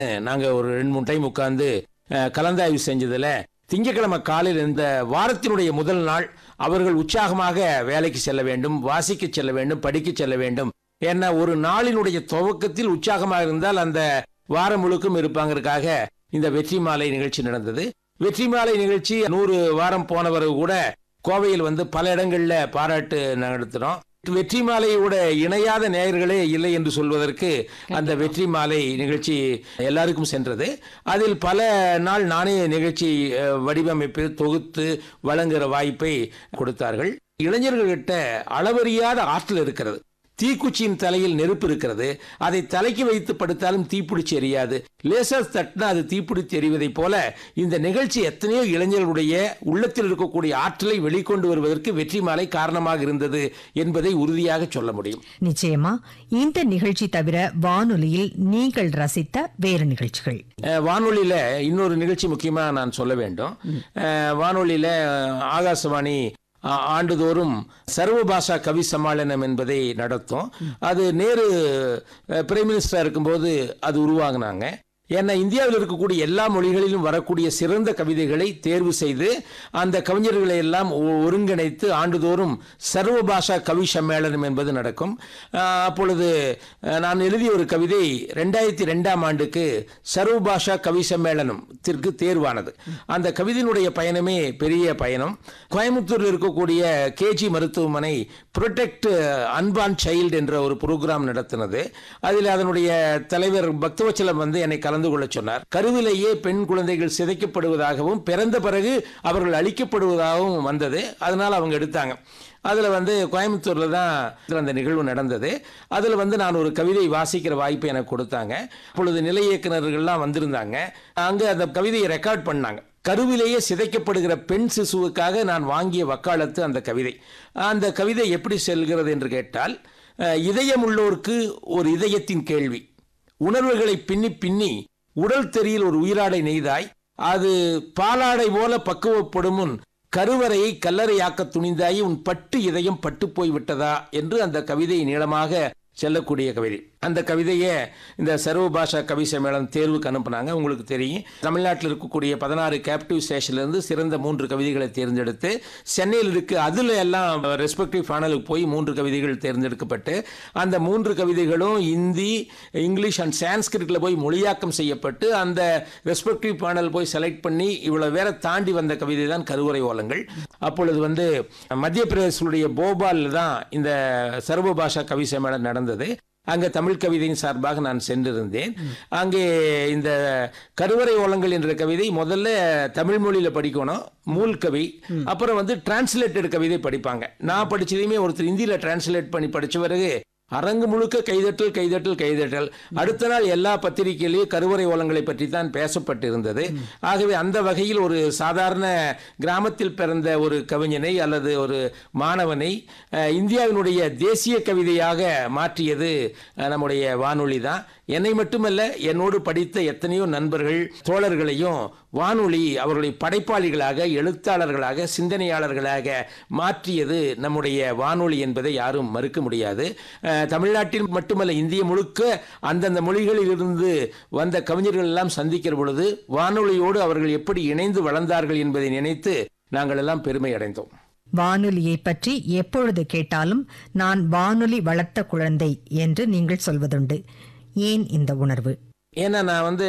நாங்கள் ஒரு ரெண்டு மூணு டைம் உட்காந்து கலந்தாய்வு செஞ்சதுல திங்கட்கிழமை காலையில் இந்த வாரத்தினுடைய முதல் நாள் அவர்கள் உற்சாகமாக வேலைக்கு செல்ல வேண்டும் வாசிக்க செல்ல வேண்டும் படிக்க செல்ல வேண்டும் ஏன்னா ஒரு நாளினுடைய துவக்கத்தில் உற்சாகமாக இருந்தால் அந்த வாரம் முழுக்கும் இருப்பாங்கறதுக்காக இந்த வெற்றி மாலை நிகழ்ச்சி நடந்தது வெற்றி மாலை நிகழ்ச்சி நூறு வாரம் போனவர் கூட கோவையில் வந்து பல இடங்கள்ல பாராட்டு நடத்தினோம் வெற்றி மாலையோட இணையாத நேயர்களே இல்லை என்று சொல்வதற்கு அந்த வெற்றி மாலை நிகழ்ச்சி எல்லாருக்கும் சென்றது அதில் பல நாள் நானே நிகழ்ச்சி அஹ், வடிவமைப்பு தொகுத்து வழங்குகிற வாய்ப்பை கொடுத்தார்கள் இளைஞர்கள்கிட்ட அளவறியாத ஆற்றல் இருக்கிறது தீக்குச்சியின் தலையில் நெருப்பு இருக்கிறது அதை தலைக்கு வைத்து படுத்தாலும் தீப்பிடிச்சு எரியாது லேசர் தட்டினா அது தீப்பிடித்து எரிவதைப் போல இந்த நிகழ்ச்சி எத்தனையோ இளைஞர்களுடைய உள்ளத்தில் இருக்கக்கூடிய ஆற்றலை வெளிக்கொண்டு வருவதற்கு வெற்றி மாலை காரணமாக இருந்தது என்பதை உறுதியாக சொல்ல முடியும் நிச்சயமா இந்த நிகழ்ச்சி தவிர வானொலியில் நீங்கள் ரசித்த வேறு நிகழ்ச்சிகள் அஹ், வானொலியில இன்னொரு நிகழ்ச்சி முக்கியமா நான் சொல்ல வேண்டும் அஹ், வானொலியில அஹ், ஆகாசவாணி ஆ- ஆண்டுதோறும் சர்வ பாஷா கவி சம்மேளனம் என்பதை நடத்தும் அது நேரு அஹ், பிரைம் மினிஸ்டரா இருக்கும்போது அது உருவாக்குனாங்க ஏன்னா இந்தியாவில் இருக்கக்கூடிய எல்லா மொழிகளிலும் வரக்கூடிய சிறந்த கவிதைகளை தேர்வு செய்து அந்த கவிஞர்களை எல்லாம் ஒ- ஒருங்கிணைத்து ஆண்டுதோறும் சர்வ பாஷா கவி சம்மேளனம் என்பது நடக்கும் ஆஹ் அப்பொழுது அஹ், நான் எழுதிய ஒரு கவிதை ரெண்டாயிரத்தி ரெண்டாம் ஆண்டுக்கு சர்வ பாஷா கவி சம்மேளனத்திற்கு தேர்வானது அந்த கவிதையினுடைய பயணமே பெரிய பயணம் கோயம்புத்தூரில் இருக்கக்கூடிய கேஜி மருத்துவமனை ப்ரொடெக்ட் அன்பான் சைல்டு என்ற ஒரு ப்ரோக்ராம் நடத்தினது அதில் அதனுடைய தலைவர் பக்தவச்சலம் வந்து என்னை கலந்து கொள்ள சொன்னார் கருவிலேயே பெண் குழந்தைகள் சிதைக்கப்படுவதாகவும் பிறந்த பிறகு அவர்கள் அழிக்கப்படுவதாகவும் வந்தது அதனால அவங்க எடுத்தாங்க அதில் வந்து கோயம்புத்தூரில் தான் இதுல அந்த நிகழ்வு நடந்தது அதில் வந்து நான் ஒரு கவிதை வாசிக்கிற வாய்ப்பை எனக்கு கொடுத்தாங்க அப்பொழுது நிலை இயக்குனர்கள்லாம் வந்திருந்தாங்க அங்கே அந்த கவிதையை ரெக்கார்ட் பண்ணாங்க கருவிலேயே சிதைக்கப்படுகிற பெண் சிசுவுக்காக நான் வாங்கிய வக்காலத்து அந்த கவிதை அந்த கவிதை எப்படி செல்கிறது என்று கேட்டால் அஹ், இதயம் உள்ளோருக்கு ஒரு இதயத்தின் கேள்வி உணர்வுகளை பின்னி பின்னி உடல் தெரியில் ஒரு உயிராடை நெய்தாய் அது பாலாடை போல பக்குவப்படும் முன் கருவறையை கல்லறையாக்க துணிந்தாய் உன் பட்டு இதயம் பட்டு போய் விட்டதா என்று அந்த கவிதை நீளமாக செல்லக்கூடிய கவிதை அந்த கவிதையை இந்த சர்வ பாஷா கவி சம்மேளனம் தேர்வுக்கு அனுப்புனாங்க உங்களுக்கு தெரியும் தமிழ்நாட்டில் இருக்கக்கூடிய பதினாறு கேப்டிவ் ஸ்டேஷன்லேருந்து சிறந்த மூன்று கவிதைகளை தேர்ந்தெடுத்து சென்னையில் இருக்கு அதில் எல்லாம் ரெஸ்பெக்டிவ் ஃபேனலுக்கு போய் மூன்று கவிதைகள் தேர்ந்தெடுக்கப்பட்டு அந்த மூன்று கவிதைகளும் இந்தி இங்கிலீஷ் அண்ட் சான்ஸ்கிரிட்ல போய் மொழியாக்கம் செய்யப்பட்டு அந்த ரெஸ்பெக்டிவ் பேனல் போய் செலக்ட் பண்ணி இவ்வளவு வேற தாண்டி வந்த கவிதை தான் கருவறை ஓலங்கள் அப்பொழுது வந்து மத்திய பிரதேசனுடைய போபாலில் தான் இந்த சர்வ பாஷா கவி சம்மேளனம் நடந்தது அங்கே தமிழ் கவிதையின் சார்பாக நான் சென்றிருந்தேன் அங்கே இந்த கருவறை ஓலங்கள் என்ற கவிதை முதல்ல தமிழ் மொழியில படிக்கணும் மூல் கவி அப்புறம் வந்து டிரான்ஸ்லேட்டட் கவிதை படிப்பாங்க நான் படிச்சதையுமே ஒருத்தர் இந்தியில டிரான்ஸ்லேட் பண்ணி படிச்ச பிறகு அரங்கு முழுக்க கைதட்டல் கைதட்டல் கைதட்டல் அடுத்த நாள் எல்லா பத்திரிகையிலையும் கருவறை ஓலங்களை பற்றி தான் பேசப்பட்டிருந்தது ஆகவே அந்த வகையில் ஒரு சாதாரண கிராமத்தில் பிறந்த ஒரு கவிஞனை அல்லது ஒரு மாணவனை அஹ், இந்தியாவினுடைய தேசிய கவிதையாக மாற்றியது அஹ், நம்முடைய வானொலி தான் என்னை மட்டுமல்ல என்னோடு படித்த எத்தனையோ நண்பர்கள் தோழர்களையும் வானொலி அவர்களுடைய படைப்பாளிகளாக எழுத்தாளர்களாக சிந்தனையாளர்களாக மாற்றியது நம்முடைய வானொலி என்பதை யாரும் மறுக்க முடியாது அஹ், தமிழ்நாட்டில் மட்டுமல்ல இந்திய முழுக்க அந்தந்த மொழிகளில் இருந்து வந்த கவிஞர்கள் எல்லாம் சந்திக்கிற பொழுது வானொலியோடு அவர்கள் எப்படி இணைந்து வளர்ந்தார்கள் என்பதை நினைத்து நாங்கள் எல்லாம் பெருமை அடைந்தோம் வானொலியை பற்றி எப்பொழுது கேட்டாலும் நான் வானொலி வளர்த்த குழந்தை என்று நீங்கள் சொல்வதுண்டு ஏன் இந்த உணர்வு ஏன்னா நான் வந்து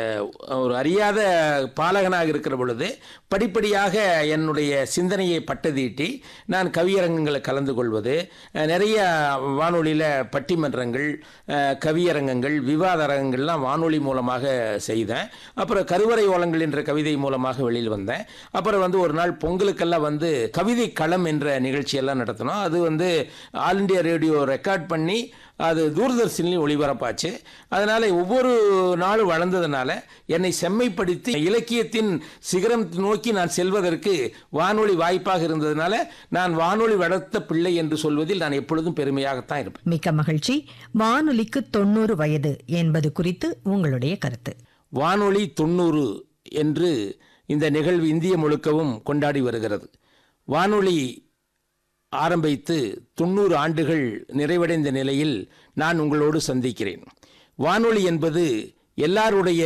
ஒரு அறியாத பாலகனாக இருக்கிற பொழுது படிப்படியாக என்னுடைய சிந்தனையை பட்டதீட்டி நான் கவியரங்கங்களை கலந்து கொள்வது அஹ், நிறைய வானொலியில் பட்டிமன்றங்கள் அஹ், கவியரங்கங்கள் விவாத அரங்கங்கள்லாம் வானொலி மூலமாக செய்தேன் அப்புறம் கருவறை ஓலங்கள் என்ற கவிதை மூலமாக வெளியில் வந்தேன் அப்புறம் வந்து ஒரு நாள் பொங்கலுக்கெல்லாம் வந்து கவிதை களம் என்ற நிகழ்ச்சியெல்லாம் நடத்தினோம் அது வந்து ஆல் இண்டியா ரேடியோ ரெக்கார்ட் பண்ணி அது தூர்தர்ஷன்லையும் ஒளிபரப்பாச்சு அதனால ஒவ்வொரு நாளும் வளர்ந்ததுனால என்னை செம்மைப்படுத்தி இலக்கியத்தின் சிகரம் நோக்கி நான் செல்வதற்கு வானொலி வாய்ப்பாக இருந்ததுனால நான் வானொலி வளர்த்த பிள்ளை என்று சொல்வதில் நான் எப்பொழுதும் பெருமையாகத்தான் இருப்பேன் மிக்க மகிழ்ச்சி வானொலிக்கு தொண்ணூறு வயது என்பது குறித்து உங்களுடைய கருத்து வானொலி தொண்ணூறு என்று இந்த நிகழ்வு இந்திய முழுக்கவும் கொண்டாடி வருகிறது வானொலி ஆரம்பித்து தொண்ணூறு ஆண்டுகள் நிறைவடைந்த நிலையில் நான் உங்களோடு சந்திக்கிறேன் வானொலி என்பது எல்லாருடைய